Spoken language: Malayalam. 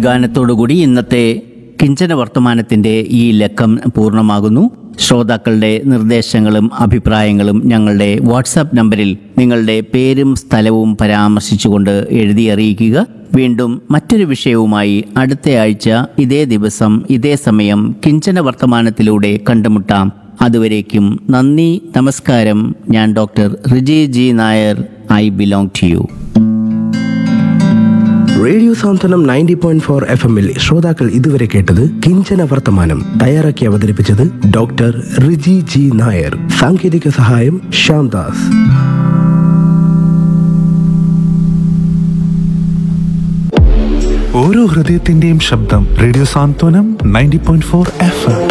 ഗാനത്തോടുകൂടി ഇന്നത്തെ കിഞ്ചന വർത്തമാനത്തിന്റെ ഈ ലക്കം പൂർണ്ണമാകുന്നു ശ്രോതാക്കളുടെ നിർദ്ദേശങ്ങളും അഭിപ്രായങ്ങളും ഞങ്ങളുടെ വാട്സാപ്പ് നമ്പറിൽ നിങ്ങളുടെ പേരും സ്ഥലവും പരാമർശിച്ചുകൊണ്ട് എഴുതി അറിയിക്കുക വീണ്ടും മറ്റൊരു വിഷയവുമായി അടുത്ത ആഴ്ച ഇതേ ദിവസം ഇതേ സമയം കിഞ്ചന വർത്തമാനത്തിലൂടെ കണ്ടുമുട്ടാം അതുവരേക്കും നന്ദി നമസ്കാരം ഞാൻ doctor Riji G Nair I belong to you radio Santhwanam ninety point four F എമ്മിൽ ശ്രോതാക്കൾ ഇതുവരെ കേട്ടത് കിഞ്ചന വർത്തമാനം തയ്യാറാക്കി അവതരിപ്പിച്ചത് ഡോക്ടർ റിജി ജി നായർ സാങ്കേതിക സഹായം ശ്യാംദാസ് ഓരോ ഹൃദയത്തിന്റെയും ശബ്ദം radio Santhwanam ninety point four F M